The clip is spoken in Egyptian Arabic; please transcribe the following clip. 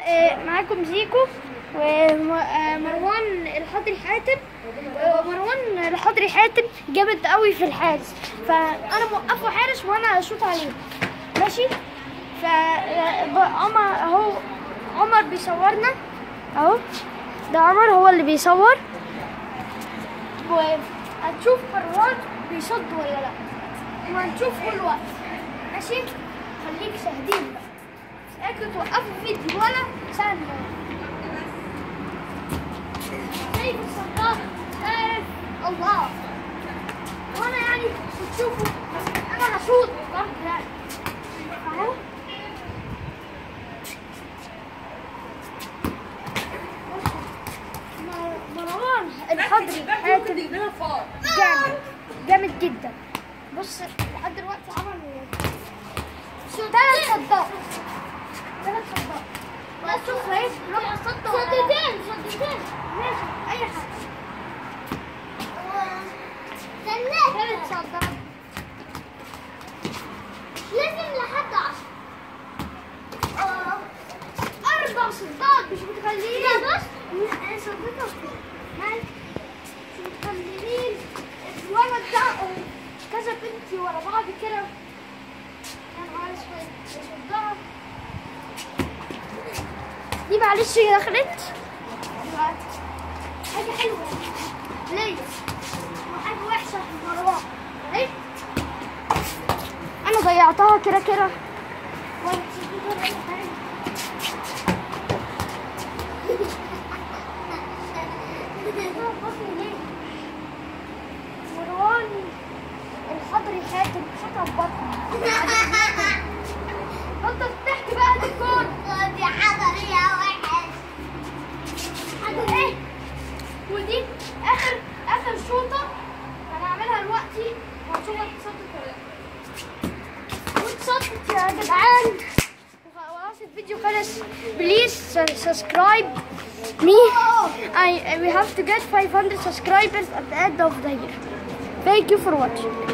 آه، معاكم زيكو ومروان الحضري حاتم ومروان الحضري حاتم جامد قوي في الحارس فانا موقفه حارس وانا اشوط عليه ماشي ف عمر اهو عمر بيصورنا اهو ده عمر هو اللي بيصور وهتشوف مروان بيصد ولا لا وهنشوف كل وقت ماشي خليك شاهدين بقى اكل توقفوا فيديو ولا ثانية شايف الصداق شايف الله وانا يعني بتشوفوا انا هشوط برضه يعني اهو مر- مروان الحضري حاتم جامد جامد جدا بص لحد دلوقتي عمل شو ثلاث صدات ثلاث صدات لا شوف اهي روح صد صدتين صدتين ماشي اي حاجه استنى ثلاث صدات لازم لحد عشرة آه، أربع صدات مش متخليين لا بس صدتها مش متخليين الولد ده كذا بنتي ورا بعض كده يا نهار اسود صدها دي معلش هي دخلت حاجة حلوة ليا وحاجة وحشة في مروان ايه انا ضيعتها كده كده وأنا كسبت ولا حاجة. مروان الحضري حاتم شكل بطني انت بتحكي بقى دي الجول دي حضري يا وحش حاجة ايه ودي اخر اخر شوطة هنعملها دلوقتي وهنشوف اتصدت ولا لا واتصدت يا جدعان خلاص الفيديو خلص بليز سبسكرايب me I we have to get 500 subscribers at the end of the year thank you for watching